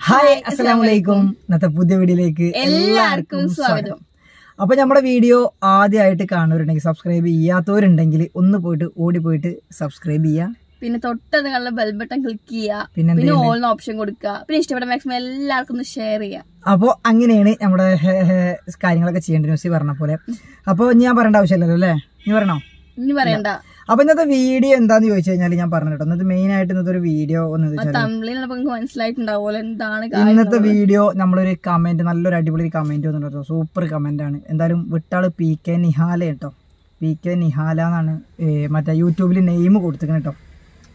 Hi അസ്സലാം വലൈക്കും ഇന്നത്തെ പുതിയ വീഡിയോയിലേക്ക് എല്ലാവർക്കും സ്വാഗതം അപ്പൊ നമ്മുടെ വീഡിയോ ആദ്യമായിട്ട് കാണുന്നവരുണ്ടെങ്കിൽ സബ്സ്ക്രൈബ് ചെയ്യാത്തവരുണ്ടെങ്കിൽ ഒന്ന് പോയിട്ട് ഓടി പോയിട്ട് സബ്സ്ക്രൈബ് ചെയ്യുക പിന്നെ തൊട്ട് നിങ്ങളുടെ ബെൽ ബട്ടൺ ക്ലിക്ക് ചെയ്യുക പിന്നെ എന്ത് പിന്നെ ഓൾന്ന് ഓപ്ഷൻ കൊടുക്കുക പിന്നെ ഇഷ്ടപ്പെട്ട മാക്സിമം എല്ലാവർക്കും ഒന്ന് ഷെയർ ചെയ്യുക അപ്പോൾ അങ്ങനെയാണ് നമ്മുടെ ഹെ- ഹെ- കാര്യങ്ങളൊക്കെ ചെയ്യേണ്ടത് ന്യൂസി പറഞ്ഞ പോലെ അപ്പോൾ ഞാൻ പറയേണ്ട ആവശ്യമില്ലല്ലോ അല്ലേ നീ പറയണോ ഇനി പറയണ്ട അപ്പൊ ഇന്നത്തെ വീഡിയോ എന്താന്ന് ചോദിച്ചു കഴിഞ്ഞാൽ ഞാൻ പറഞ്ഞു കേട്ടോ ഇന്നത്തെ മെയിൻ ആയിട്ട് ഇന്നത്തെ ഒരു വീഡിയോ ഒന്ന് വെച്ചാൽ തമ്മിൽ നമുക്ക് മനസ്സിലായിട്ടുണ്ടാവുമല്ലോ എന്താണ് കാര്യം ഇന്നത്തെ വീഡിയോ നമ്മളൊരു കമന്റ് നല്ലൊരു അടിപൊളി കമന്റ് വന്നിട്ടോ സൂപ്പർ കമന്റ് ആണ് എന്തായാലും വിട്ടാള് പി കെ നിഹാല കേട്ടോ പി കെ നിഹാല എന്നാണ് ഏ, മറ്റേ യൂട്യൂബിൽ നെയിം കൊടുത്തിരിക്കുന്നത് കേട്ടോ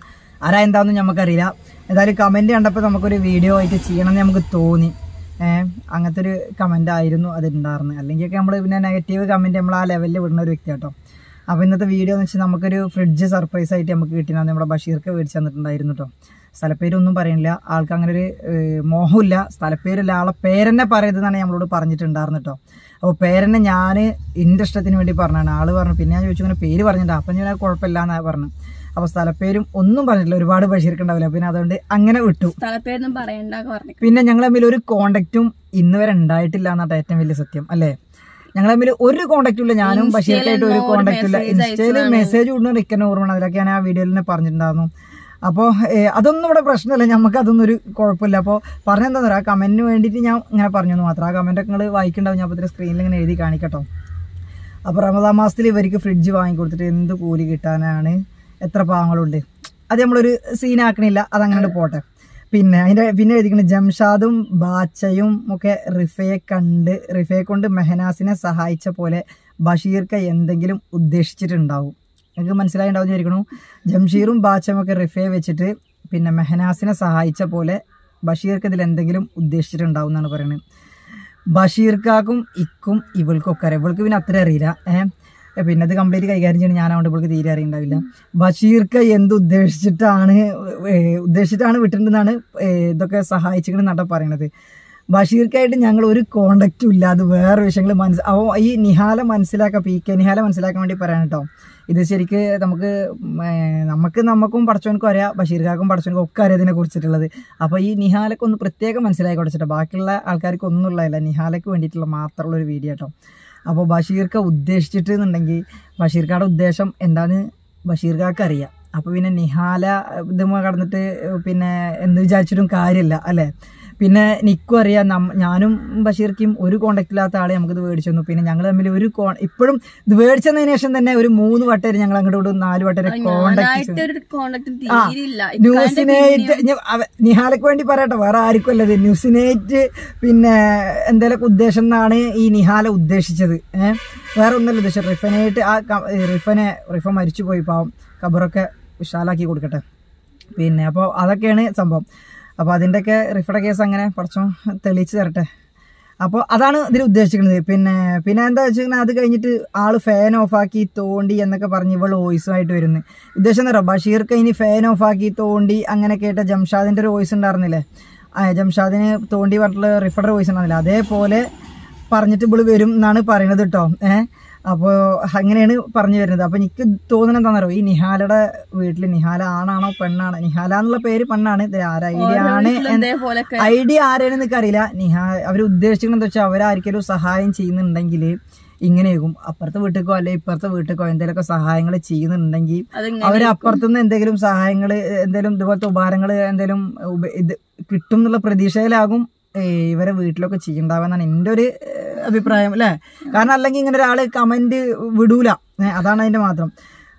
ആരാ എന്താണെന്ന് നമുക്കറിയില്ല എന്തായാലും കമന്റ് കണ്ടപ്പോൾ നമുക്കൊരു വീഡിയോ ആയിട്ട് ചെയ്യണം എന്ന് നമുക്ക് തോന്നി ഏഹ് അങ്ങനത്തെ ഒരു കമന്റ് ആയിരുന്നു അത് ഉണ്ടായിരുന്നത് അല്ലെങ്കിൽ നമ്മൾ പിന്നെ നെഗറ്റീവ് കമന്റ് നമ്മൾ ആ ലെവലിൽ വിടുന്ന ഒരു വ്യക്തി കേട്ടോ അപ്പോൾ ഇന്നത്തെ വീഡിയോ എന്ന് വെച്ചാൽ നമുക്കൊരു ഫ്രിഡ്ജ് സർപ്രൈസ് ആയിട്ട് നമുക്ക് കിട്ടിയത് നമ്മുടെ ബഷീർക്ക് മേടിച്ച് തന്നിട്ടുണ്ടായിരുന്നു കേട്ടോ സ്ഥലപ്പേരൊന്നും പറയുന്നില്ല ആൾക്ക് അങ്ങനെ ഒരു ഏഹ്, മോഹമില്ല സ്ഥലപ്പേരില്ല ആളെ പേരെന്നെ പറയരുതെന്നാണ് നമ്മളോട് പറഞ്ഞിട്ടുണ്ടായിരുന്നു കേട്ടോ അപ്പോൾ പേരെന്നെ ഞാൻ എൻ്റെ ഇഷ്ടത്തിന് വേണ്ടി പറഞ്ഞാണ് ആള് പറഞ്ഞു പിന്നെ ഞാൻ ചോദിച്ചു ഇങ്ങനെ പേര് പറഞ്ഞിട്ട് അപ്പം ഞാൻ കുഴപ്പമില്ല എന്നാണ് പറഞ്ഞു അപ്പോൾ സ്ഥലപ്പേരും ഒന്നും പറഞ്ഞിട്ടില്ല ഒരുപാട് ബഷീർക്ക് ഉണ്ടാവില്ല പിന്നെ അതുകൊണ്ട് അങ്ങനെ വിട്ടു സ്ഥലപ്പേരൊന്നും പറയണ്ട പറഞ്ഞു പിന്നെ ഞങ്ങൾ തമ്മിൽ ഒരു കോണ്ടാക്റ്റും ഇന്ന് വരെ ഉണ്ടായിട്ടില്ല എന്നാണ് ഏറ്റവും വലിയ സത്യം അല്ലേ ഞങ്ങൾ തമ്മിൽ ഒരു കോണ്ടാക്റ്റും ഇല്ല ഞാനും ഇൻസ്റ്റയിൽ ബഷീർക്കായിട്ട് ഒരു എന്നോ ഒരു കോണ്ടാക്റ്റും ഇല്ല message ഇൻസ്റ്റയിൽ അയച്ചതാണ്. മെസ്സേജ് വിടുന്ന റിക്കന്നെ ഓർമ്മ അതിലൊക്കെ ഞാൻ ആ വീഡിയോയിൽ തന്നെ പറഞ്ഞിട്ടുണ്ടായിരുന്നു അപ്പോൾ അതൊന്നും ഇവിടെ പ്രശ്നമല്ല നമുക്ക് അതൊന്നും ഒരു കുഴപ്പമില്ല അപ്പോൾ പറഞ്ഞെന്താ പറയുക ആ കമന്റിന് വേണ്ടിയിട്ട് ഞാൻ ഇങ്ങനെ പറഞ്ഞു എന്ന് മാത്രം ആ കമന്റ് ഒക്കെ നിങ്ങൾ വായിക്കുന്നുണ്ടാവും ഞാൻ അപ്പോൾ സ്ക്രീനിൽ ഇങ്ങനെ എഴുതി കാണിക്കട്ടോ അപ്പോൾ റമദാൻ മാസത്തിൽ ഇവർക്ക് ഫ്രിഡ്ജ് വാങ്ങിക്കൊടുത്തിട്ട് എന്ത് കൂലി കിട്ടാനാണ് എത്ര പാവങ്ങളുണ്ട് അത് നമ്മളൊരു സീനാക്കണില്ല അതങ്ങനെ പോട്ടെ പിന്നെ അതിന്റെ പിന്നെ എഴുതിക്കുന്നത് ജംഷാദും ബാച്ചയും ഒക്കെ റിഫയെ കണ്ട് റിഫയെ കൊണ്ട് മെഹനാസിനെ സഹായിച്ച പോലെ ബഷീർക്ക എന്തെങ്കിലും ഉദ്ദേശിച്ചിട്ടുണ്ടാവും നിങ്ങൾക്ക് മനസ്സിലായിണ്ടാവും വിചാരിക്കണു ജംഷീറും ബാച്ചയും ഒക്കെ റിഫയെ വെച്ചിട്ട് പിന്നെ മെഹനാസിനെ സഹായിച്ച പോലെ ബഷീർക്ക് ഇതിൽ എന്തെങ്കിലും ഉദ്ദേശിച്ചിട്ടുണ്ടാവും എന്നാണ് പറയുന്നത് ബഷീർക്കാക്കും ഇക്കും ഇവൾക്കും ഒക്കെ അറിയാം ഇവൾക്ക് പിന്നെ അത്ര അറിയില്ല ഏഹ് പിന്നെ അത് കംപ്ലീറ്റ് കൈകാര്യം ചെയ്യണം ഞാൻ അവിടെ ഇവൾക്ക് തീരെ അറിയണ്ടാവില്ല ബഷീർക്ക് എന്ത് ഉദ്ദേശിച്ചിട്ടാണ് ഏഹ് ഉദ്ദേശിച്ചിട്ടാണ് വിട്ടിട്ടുണ്ടെന്നാണ് ഏഹ് ഇതൊക്കെ സഹായിച്ചിട്ടുണ്ടെന്നാണ് പറയണത് ബഷീർക്കായിട്ട് ഞങ്ങൾ ഒരു കോണ്ടാക്റ്റും ഇല്ല അത് വേറെ വിഷയങ്ങൾ മനസ്സ് അവ ഈ നിഹാല മനസ്സിലാക്കാൻ പി കെ നിഹാല മനസ്സിലാക്കാൻ വേണ്ടി പറയാൻ കേട്ടോ ഇത് ശരിക്ക് നമുക്ക് ഉം, ഏഹ് നമുക്ക് നമുക്കും പടച്ചവനക്കും അറിയാം ബഷീർക്കാക്കും പടച്ചവനക്കും ഒക്കെ അറിയാം ഇതിനെ കുറിച്ചിട്ടുള്ളത് അപ്പോൾ ഈ നിഹാലക്ക് ഒന്ന് പ്രത്യേകം മനസ്സിലാക്കി കൊടുത്തിട്ട് ബാക്കിയുള്ള ആൾക്കാർക്ക് ഒന്നും ഉള്ളതല്ല നിഹാലക്ക് വേണ്ടിയിട്ടുള്ള മാത്രമുള്ള ഒരു വീഡിയോ കേട്ടോ അപ്പോൾ ബഷീർക്ക ഉദ്ദേശിച്ചിട്ട് എന്നുണ്ടെങ്കിൽ ബഷീർക്കയുടെ ഉദ്ദേശം എന്താന്ന് ബഷീർക്കാർക്ക് അറിയാം അപ്പോൾ പിന്നെ നിഹാല ഇതുമ്മ കടന്നിട്ട് പിന്നെ എന്ത് വിചാരിച്ചിട്ടും കാര്യമില്ല അല്ലേ പിന്നെ നിക്കും അറിയാം നം- ഞാനും ബഷീർക്കും ഒരു കോണ്ടാക്ട് ഇല്ലാത്ത ആളെ നമുക്കിത് മേടിച്ചു തന്നു പിന്നെ ഞങ്ങൾ തമ്മിൽ ഒരു കോ ഇപ്പോഴും ഇത് മേടിച്ചതിന് ശേഷം തന്നെ ഒരു മൂന്ന് വട്ടം ഞങ്ങൾ അങ്ങോട്ട് ഇങ്ങോട്ടും നാല് വട്ടം കോണ്ടാക്ട് ഞാനായിട്ട് ഒരു കോണ്ടാക്ട് ആ, തീരില്ല ന്യൂസിനേറ്റ് ഞ- അവ- നിഹാലക്ക് വേണ്ടി പറയട്ടെ വേറെ ആർക്കും അല്ലത് ന്യൂസിനേറ്റ് പിന്നെ എന്തെങ്കിലുമൊക്കെ ഉദ്ദേശം എന്നാണ് ഈ നിഹാല ഉദ്ദേശിച്ചത് ഏഹ് വേറെ ഒന്നല്ല ഉദ്ദേശം റിഫനായിട്ട് ആ ക- ഏ, റിഫനെ റിഫ മരിച്ചു പോയി പാവം ഖബറൊക്കെ വിശാലാക്കി കൊടുക്കട്ടെ പിന്നെ അപ്പോൾ അതൊക്കെയാണ് സംഭവം അപ്പോൾ അതിൻ്റെയൊക്കെ റിഫയുടെ കേസ് അങ്ങനെ കുറച്ചും തെളിയിച്ച് തരട്ടെ അപ്പോൾ അതാണ് ഇതിൽ ഉദ്ദേശിക്കുന്നത് പിന്നെ പിന്നെ എന്താ വെച്ചിട്ടുണ്ടെങ്കിൽ അത് കഴിഞ്ഞിട്ട് ആള് ഫാൻ ഓഫാക്കി തോണ്ടി എന്നൊക്കെ പറഞ്ഞ് ഇവൾ വോയിസുമായിട്ട് വരുന്നു ഉദ്ദേശം എന്താ പറയുക ബഷീർക്ക് ഇനി ഫാൻ ഓഫാക്കി തോണ്ടി അങ്ങനെ കേട്ട ജംഷാദിന്റെ ഒരു വോയിസ് ഉണ്ടായിരുന്നില്ലേ ആ ജംഷാദിന് തോണ്ടി പറഞ്ഞിട്ടുള്ള റിഫയുടെ വോയിസ് ഉണ്ടായിരുന്നില്ല അതേപോലെ പറഞ്ഞിട്ട് ഇവള് വരും എന്നാണ് പറയുന്നത് കേട്ടോ ഏഹ് അപ്പോൾ അങ്ങനെയാണ് പറഞ്ഞു വരുന്നത് അപ്പോൾ എനിക്ക് തോന്നുന്നത് എന്താണെന്നറിയോ ഈ നിഹാലയുടെ വീട്ടിൽ നിഹാല ആണാണോ പെണ്ണാണോ നിഹാല എന്നുള്ള പേര് പെണ്ണാണ് ഇത് ആരാ ഐഡിയ ആണ് എന്ന് ഇതേപോലെ ഐഡിയ ആരാണെന്ന് എനിക്ക് അറിയില്ല നിഹാ അവർ ഉദ്ദേശിക്കുന്നത് വെച്ചാൽ അവരാർക്കെങ്കിലും സഹായം ചെയ്യുന്നുണ്ടെങ്കിൽ ഇങ്ങനെയാകും അപ്പുറത്തെ വീട്ടിലേക്കോ അല്ലെ ഇപ്പുറത്തെ വീട്ടിലേക്കോ എന്തെങ്കിലുമൊക്കെ സഹായങ്ങൾ ചെയ്യുന്നുണ്ടെങ്കിൽ അതിങ്ങനെ അവർ അപ്പുറത്തുനിന്ന് എന്തെങ്കിലും സഹായങ്ങൾ എന്തെങ്കിലും ഇതുപോലത്തെ ഉപകാരങ്ങൾ എന്തെങ്കിലും ഉപ- ഇത് കിട്ടും എന്നുള്ള പ്രതീക്ഷയിലാകും ഏ, ഇവരെ വീട്ടിലൊക്കെ ചെയ്യണ്ടാവുന്നതാണ് എൻ്റെ ഒരു ഏ, അഭിപ്രായം അല്ലേ കാരണം അല്ലെങ്കിൽ ഇങ്ങനെ ഒരാൾ കമന്റ് വിടൂല ഏ, അതാണ് അതിന്റെ മാത്രം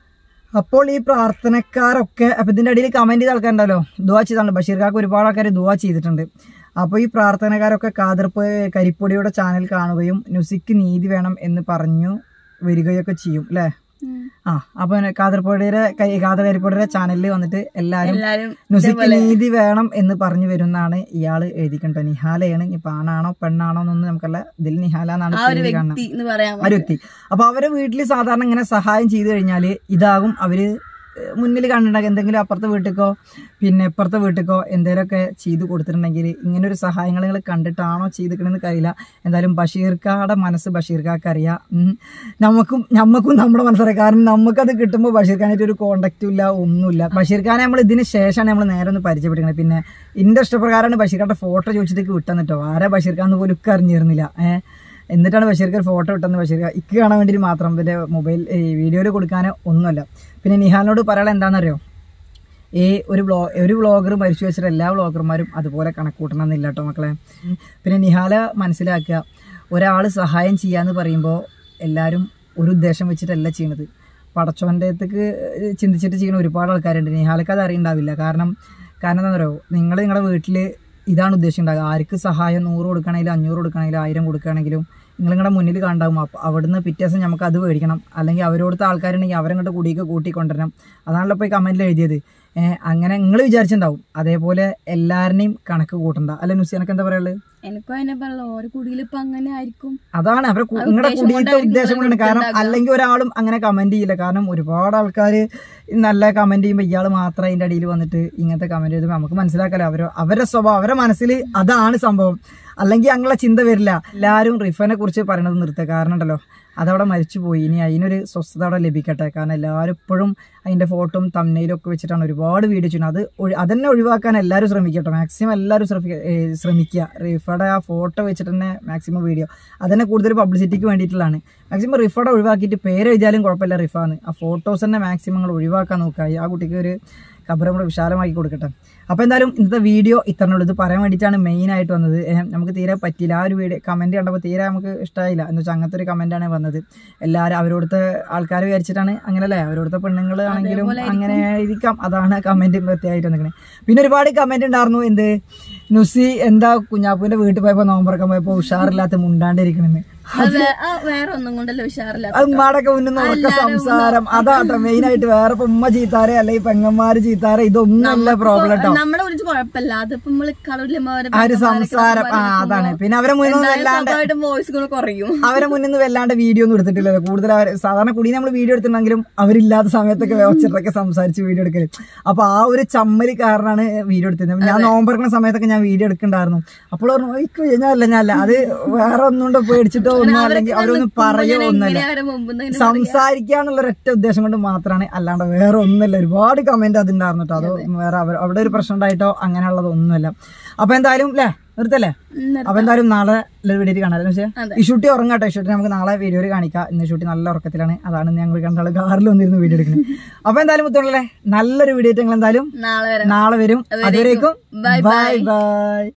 അപ്പോൾ ഈ പ്രാർത്ഥനക്കാരൊക്കെ അപ്പൊ ഇതിന്റെ അടിയിൽ കമന്റ് ചെയ്ത ആൾക്കാരുണ്ടല്ലോ ദുവാ ചെയ്താണ് ബഷീർക്കാർക്ക് ഒരുപാട് ആൾക്കാർ ദുവാ ചെയ്തിട്ടുണ്ട് അപ്പോൾ ഈ പ്രാർത്ഥനക്കാരൊക്കെ കാതിർപ്പ് കരിപ്പൊടിയുടെ ചാനൽ കാണുകയും നുസിക്ക് നീതി വേണം എന്ന് പറഞ്ഞു വരികയൊക്കെ ചെയ്യും അല്ലേ ഉം. ആ അപ്പൊ കാതിർപ്പൊടിയുടെ കാതർ കരിപ്പൊടിയുടെ ചാനലിൽ വന്നിട്ട് എല്ലാരും എല്ലാരും നുസിക്ക് നീതി വേണം എന്ന് പറഞ്ഞു വരുന്നാണ് ഇയാള് എഴുതിക്കണ്ടോ നിഹാലയാണ് ഇനി ആണാണോ പെണ്ണാണോ എന്നൊന്നും നമുക്കല്ല ഇതിൽ നിഹാല എന്നാണ് ആ ഒരു പേര് കാണുന്നത് വ്യക്തി എന്ന് പറയാൻ ആ ഒരു വ്യക്തി അപ്പൊ അവരെ വീട്ടിൽ സാധാരണ ഇങ്ങനെ സഹായം ചെയ്തു കഴിഞ്ഞാല് ഇതാകും അവര് മുന്നിൽ കണ്ടിട്ടുണ്ടെങ്കിൽ എന്തെങ്കിലും അപ്പുറത്തെ വീട്ടിലേക്കോ പിന്നെ ഇപ്പുറത്തെ വീട്ടിലേക്കോ എന്തെങ്കിലുമൊക്കെ ചെയ്ത് കൊടുത്തിട്ടുണ്ടെങ്കിൽ ഇങ്ങനെ ഒരു സഹായങ്ങൾ നിങ്ങൾ കണ്ടിട്ടാണോ ചെയ്തിക്കണമെന്ന് അറിയില്ല എന്തായാലും ബഷീർക്കാടെ മനസ്സ് ബഷീർക്കാർക്ക് അറിയാം ഉം. നമുക്കും നമുക്കും നമ്മുടെ മനസ്സറിയാം കാരണം നമുക്കത് കിട്ടുമ്പോൾ ബഷീർഖാനായിട്ട് ഒരു കോണ്ടാക്റ്റും ഇല്ല ഒന്നുമില്ല ബഷീർഖാനെ നമ്മൾ ഇതിന് ശേഷമാണ് നമ്മൾ നേരെ ഒന്ന് പരിചയപ്പെടുന്നത് പിന്നെ എൻ്റെ ഇഷ്ടപ്രകാരമാണ് ബഷീർഖാന്റെ ഫോട്ടോ ചോദിച്ചിട്ട് വിട്ടെന്ന് കേട്ടോ ആരാ ബഷീർഖാന്ന് പോലും ഒക്കെ അറിഞ്ഞിരുന്നില്ല ഏഹ് എന്നിട്ടാണ് ബഷീർക്ക് ഫോട്ടോ ഇട്ടെന്ന് ബഷീർ ഇക്ക് കാണാൻ വേണ്ടി മാത്രം ഇതിന്റെ മൊബൈൽ വീഡിയോയിൽ കൊടുക്കാനോ ഒന്നുമല്ല പിന്നെ നിഹാലിനോട് പറയാൻ എന്താണെന്നറിയോ ഈ ഒരു ബ്ലോ ഒരു വ്ളോഗർ മരിച്ചു വെച്ചിട്ട് എല്ലാ വ്ളോഗർമാരും അതുപോലെ കണക്കൂട്ടണം എന്നില്ല കേട്ടോ മക്കളെ ഉം. പിന്നെ നിഹാല മനസ്സിലാക്കുക ഒരാൾ സഹായം ചെയ്യാന്ന് പറയുമ്പോൾ എല്ലാവരും ഒരു ഉദ്ദേശം വെച്ചിട്ടല്ല ചെയ്യണത് പടച്ചോൻ്റെ അടുത്തേക്ക് ചിന്തിച്ചിട്ട് ചെയ്യുന്ന ഒരുപാട് ആൾക്കാരുണ്ട് നിഹാലക്ക് അത് അറിയണ്ടാവില്ല കാരണം കാരണം എന്താ പറയുക നിങ്ങൾ നിങ്ങളുടെ വീട്ടിൽ ഇതാണ് ഉദ്ദേശിച്ചിട്ടുണ്ടാകുക ആർക്ക് സഹായം നൂറ് കൊടുക്കണമെങ്കിലും അഞ്ഞൂറ് കൊടുക്കണമെങ്കിലും ആയിരം കൊടുക്കുകയാണെങ്കിലും നിങ്ങൾ നിങ്ങളുടെ മുന്നിൽ കണ്ടാവും അപ്പോൾ അവിടുന്ന് പിറ്റേ ദിവസം നമുക്ക് അത് മേടിക്കണം അല്ലെങ്കിൽ അവരോടത്തെ ആൾക്കാരുണ്ടെങ്കിൽ അവരങ്ങോട്ട് കൂടിയൊക്കെ കൂട്ടിക്കൊണ്ടുവരണം അതാണല്ലോ ഇപ്പോൾ ഈ കമൻറ്റിൽ എഴുതിയത് ഏഹ് അങ്ങനെ നിങ്ങൾ വിചാരിച്ചിട്ടുണ്ടാവും അതേപോലെ എല്ലാവരുടെയും കണക്ക് കൂട്ടണ്ട അല്ലെ നുസി എനക്ക് എന്താ പറയുള്ളത് എനിക്കും അതിനെ പറയാം ഓരോ കുടിയിൽ ഇപ്പൊ അങ്ങനെ ആയിരിക്കും അതാണ് അവരെ ആ നിങ്ങളുടെ ഉദ്ദേശം കുടിയത്തെ കൊണ്ടായിരിക്കും ഉദ്ദേശം കൊണ്ടാണ് ഇവര് കാരണം ഉണ്ടാക്കുക. അല്ലെങ്കിൽ ഒരാളും അങ്ങനെ കമന്റ് ചെയ്യില്ല കാരണം ഒരുപാട് ആൾക്കാർ നല്ല കമന്റ് ചെയ്യുമ്പോൾ ഇയാൾ മാത്രം അതിന്റെ അടിയിൽ വന്നിട്ട് ഇങ്ങനത്തെ കമന്റ് ചെയ്തപ്പോൾ നമുക്ക് മനസ്സിലാക്കല്ലോ അവരോ അവരുടെ സ്വഭാവം അവരുടെ മനസ്സിൽ അതാണ് സംഭവം അല്ലെങ്കിൽ അങ്ങനെയുള്ള ചിന്ത വരില്ല എല്ലാവരും റിഫനെ കുറിച്ച് പറയണത് നിർത്തുക കാരണം ഉണ്ടല്ലോ അതവിടെ മരിച്ചുപോയി ഇനി അതിനൊരു സ്വസ്ഥത അവിടെ ലഭിക്കട്ടെ കാരണം എല്ലാവരും ഇപ്പോഴും അതിന്റെ ഫോട്ടോയും തമ്മനയിലും ഒക്കെ വെച്ചിട്ടാണ് ഒരുപാട് വീഡിയോ ചെയ്യുന്നത് അത് ഒഴി- അതന്നെ ഒഴിവാക്കാൻ എല്ലാവരും ശ്രമിക്കട്ടെ മാക്സിമം എല്ലാവരും ശ്രമിക്ക- ഏ, ശ്രമിക്കുക റിഫയുടെ ആ ഫോട്ടോ വെച്ചിട്ട് തന്നെ മാക്സിമം വീഡിയോ അതന്നെ കൂടുതൽ പബ്ലിസിറ്റിക്ക് വേണ്ടിയിട്ടുള്ളതാണ് മാക്സിമം റിഫയുടെ ഒഴിവാക്കിയിട്ട് പേര് എഴുതിയാലും കുഴപ്പമില്ല റിഫാന്ന് ആ ഫോട്ടോസ് തന്നെ മാക്സിമം നിങ്ങൾ ഒഴിവാക്കാൻ നോക്കുക ആ കുട്ടിക്ക് ഒരു കബർ നമ്മൾ വിശാലമാക്കി കൊടുക്കട്ടെ അപ്പോൾ എന്തായാലും ഇന്നത്തെ വീഡിയോ ഇത്രയുള്ളൂ ഇത് പറയാൻ വേണ്ടിയിട്ടാണ് മെയിൻ ആയിട്ട് വന്നത് ഏ, നമുക്ക് തീരെ പറ്റിയില്ല ആ ഒരു വീഡിയോ കമൻറ്റ് കണ്ടപ്പോൾ തീരെ നമുക്ക് ഇഷ്ടമായില്ല എന്ന് വെച്ചാൽ അങ്ങനത്തെ ഒരു കമൻറ്റാണ് വന്നത് എല്ലാവരും അവരോടത്തെ ആൾക്കാർ വിചാരിച്ചിട്ടാണ് അങ്ങനല്ലേ അവരോടത്തെ പെണ്ണുങ്ങൾ ആണെങ്കിലും അതേപോലെ അങ്ങനെ ആയിരിക്കാം അതാണ് കമൻറ്റ് പ്രത്യേകമായിട്ട് വന്നിരിക്കുന്നത് പിന്നെ ഒരുപാട് കമൻറ്റ് ഉണ്ടായിരുന്നു എന്ത് നുസി എന്താ കുഞ്ഞാപ്പൂവിന്റെ വീട്ടിൽ പോയപ്പോൾ നോമ്പറക്കാൻ പോയപ്പോൾ ഉഷാറില്ലാത്ത മുണ്ടാണ്ടിരിക്കണെന്ന് അത് വേ- ആ വേറെ ഒന്നും കൊണ്ടല്ല ഉഷാറില്ല അത് ഉമ്മാടൊക്കെ മുന്നിൽ നിന്ന് ഉറക്ക സംസാരം അതാട്ടോ മെയിൻ ആയിട്ട് വേറെ ഇപ്പൊ ഉമ്മ ചീത്താരെ അല്ലെങ്കിൽ പെങ്ങന്മാര് ചീത്താരെ ഇതൊന്നും അല്ല പ്രോബ്ലം കേട്ടോ നമ്മളെ കുറിച്ച് കുഴപ്പമില്ല അതിപ്പോ നമ്മള് കടലിലമാരെ ആ ഒരു സംസാരം ആ അതാണ് പിന്നെ അവരെ മുന്നിൽ നിന്ന് വല്ലാണ്ട് സ്വന്തമായിട്ടും വോയിസുകൾ കുറയും അവരെ മുന്നിൽ നിന്ന് വല്ലാണ്ട് വീഡിയോ ഒന്നും എടുത്തിട്ടില്ലല്ലോ കൂടുതൽ അവർ സാധാരണ കുടി നമ്മൾ വീഡിയോ എടുത്തിട്ടുണ്ടെങ്കിലും അവരില്ലാത്ത സമയത്തൊക്കെ വെച്ചിട്ടൊക്കെ സംസാരിച്ച് വീഡിയോ എടുക്കല് അപ്പൊ ആ ഒരു ചമ്മല് കാരണമാണ് വീഡിയോ എടുത്തത് ഞാൻ നോമ്പറക്കുന്ന സമയത്തൊക്കെ ഞാൻ വീഡിയോ എടുക്കണ്ടായിരുന്നു അപ്പോൾ പറഞ്ഞു "ഇക്ക് ഞാനല്ല ഞാനല്ല അത് വേറെ ഒന്നുകൊണ്ടോ പേടിച്ചിട്ടോ ഒന്നും അല്ലെങ്കിൽ അവരൊന്നും പറയോ ഒന്നല്ല അവരെ മുമ്പ് നിന്ന് സംസാരിക്കാന്നുള്ള ഒരൊറ്റ ഉദ്ദേശം കൊണ്ട് മാത്രമാണ് അല്ലാണ്ട് വേറെ ഒന്നുമില്ല ഒരുപാട് കമന്റ് അതുണ്ടായിരുന്നു കേട്ടോ അതോ വേറെ അവർ അവിടെ ഒരു പ്രശ്നം ഉണ്ടായിട്ടോ അങ്ങനെയുള്ളത് ഒന്നുമില്ല അപ്പൊ എന്തായാലും അല്ലേ നിർത്തല്ലേ ഇന്ന് അപ്പൊ എന്തായാലും നാളെ വീഡിയോ കാണാം പക്ഷേ അതെ. ഈ ഷൂട്ടി ഉറങ്ങാട്ടെ ഈ ഷൂട്ടി നമുക്ക് നാളെ വീഡിയോയിൽ കാണിക്കാം ഇന്ന് ഷൂട്ടി നല്ല ഉറക്കത്തിലാണ് അതാണ് ഞങ്ങൾ കണ്ടാൾ കാറിൽ വന്നിരുന്ന് വീഡിയോ എടുക്കുന്നത് അപ്പൊ എന്തായാലും മുത്തോളല്ലേ നല്ലൊരു വീഡിയോ ഞങ്ങൾ എന്തായാലും നാളെ വരാം നാളെ വരും അതുവരേക്കും അതുവരേക്കും bye ബൈ bye. ബൈ